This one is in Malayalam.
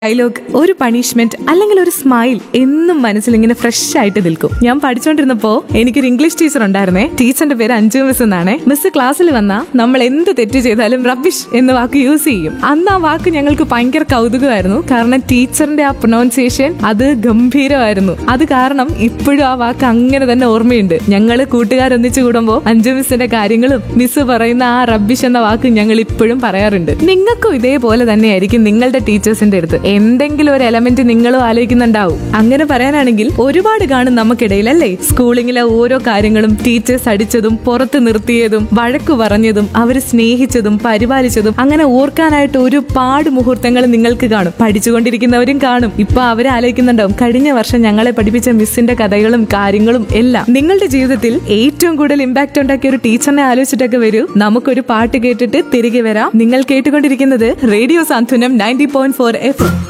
ഡയലോഗ് ഒരു പണിഷ്മെന്റ് അല്ലെങ്കിൽ ഒരു സ്മൈൽ എന്നും മനസ്സിൽ ഇങ്ങനെ ഫ്രഷ് ആയിട്ട് നിൽക്കും ഞാൻ പഠിച്ചുകൊണ്ടിരുന്നപ്പോ എനിക്കൊരു ഇംഗ്ലീഷ് ടീച്ചർ ഉണ്ടായിരുന്നേ ടീച്ചറിന്റെ പേര് അഞ്ജു മിസ് എന്നാണ് മിസ് ക്ലാസ്സിൽ വന്നാ നമ്മൾ എന്ത് തെറ്റ് ചെയ്താലും റബ്ബിഷ് എന്ന വാക്ക് യൂസ് ചെയ്യും അന്ന് ആ വാക്ക് ഞങ്ങൾക്ക് ഭയങ്കര കൗതുകമായിരുന്നു കാരണം ടീച്ചറിന്റെ ആ പ്രൊനൗൺസിയേഷൻ അത് ഗംഭീരമായിരുന്നു അത് കാരണം ഇപ്പോഴും ആ വാക്ക് അങ്ങനെ തന്നെ ഓർമ്മയുണ്ട് ഞങ്ങള് കൂട്ടുകാരൊന്നിച്ചു കൂടുമ്പോ അഞ്ജു മിസ്സിന്റെ കാര്യങ്ങളും മിസ് പറയുന്ന ആ റബ്ബിഷ് എന്ന വാക്ക് ഞങ്ങൾ ഇപ്പോഴും പറയാറുണ്ട് നിങ്ങൾക്കും ഇതേപോലെ തന്നെയായിരിക്കും നിങ്ങളുടെ ടീച്ചേഴ്സിന്റെ അടുത്ത് എന്തെങ്കിലും ഒരു എലമെന്റ് നിങ്ങളും ആലോചിക്കുന്നുണ്ടാവും അങ്ങനെ പറയാനാണെങ്കിൽ ഒരുപാട് കാണും നമുക്കിടയിൽ അല്ലേ സ്കൂളിങ്ങിലെ ഓരോ കാര്യങ്ങളും ടീച്ചേഴ്സ് അടിച്ചതും പുറത്ത് നിർത്തിയതും വഴക്കു പറഞ്ഞതും അവര് സ്നേഹിച്ചതും പരിപാലിച്ചതും അങ്ങനെ ഓർക്കാനായിട്ട് ഒരുപാട് മുഹൂർത്തങ്ങൾ നിങ്ങൾക്ക് കാണും പഠിച്ചുകൊണ്ടിരിക്കുന്നവരും കാണും ഇപ്പൊ അവരെ ആലോചിക്കുന്നുണ്ടാവും കഴിഞ്ഞ വർഷം ഞങ്ങളെ പഠിപ്പിച്ച മിസ്സിന്റെ കഥകളും കാര്യങ്ങളും എല്ലാം നിങ്ങളുടെ ജീവിതത്തിൽ ഏറ്റവും കൂടുതൽ ഇമ്പാക്ട് ഉണ്ടാക്കിയ ഒരു ടീച്ചറിനെ ആലോചിച്ചിട്ടൊക്കെ വരൂ നമുക്കൊരു പാട്ട് കേട്ടിട്ട് തിരികെ വരാം നിങ്ങൾ കേട്ടുകൊണ്ടിരിക്കുന്നത് radio Santhwanam ninety point four F